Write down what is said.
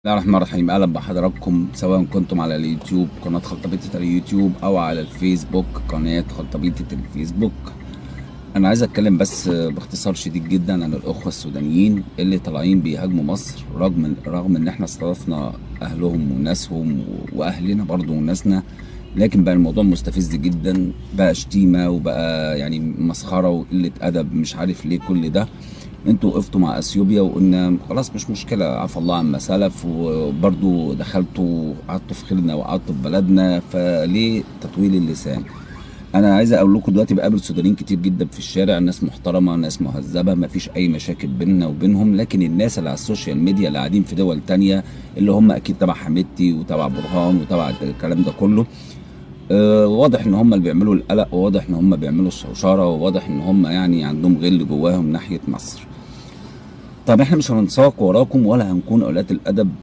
بسم الله الرحمن الرحيم اهلا بحضراتكم سواء كنتم على اليوتيوب قناه خلطبيطه اليوتيوب او على الفيسبوك قناه خلطبيطه الفيسبوك انا عايز اتكلم بس باختصار شديد جدا عن الاخوه السودانيين اللي طالعين بيهاجموا مصر رغم رغم ان احنا استضفنا اهلهم وناسهم واهلنا برضو وناسنا لكن بقى الموضوع مستفز جدا بقى شتيمه وبقى يعني مسخره وقله ادب مش عارف ليه كل ده انتوا وقفتوا مع اثيوبيا وقلنا خلاص مش مشكله عفى الله عما سلف وبرضو دخلتوا قعدتوا في خيرنا وقعدتوا في بلدنا فليه تطويل اللسان انا عايز اقول لكم دلوقتي بقابل سودانيين كتير جدا في الشارع ناس محترمه ناس مهذبه ما فيش اي مشاكل بيننا وبينهم لكن الناس اللي على السوشيال ميديا اللي قاعدين في دول تانية اللي هم اكيد تبع حميدتي وتبع برهان وتبع الكلام ده كله آه، واضح ان هم اللي بيعملوا القلق وواضح ان هم بيعملوا الشوشره وواضح ان هم يعني عندهم غل جواهم ناحيه مصر طب احنا مش هننساق وراكم ولا هنكون اولاد الادب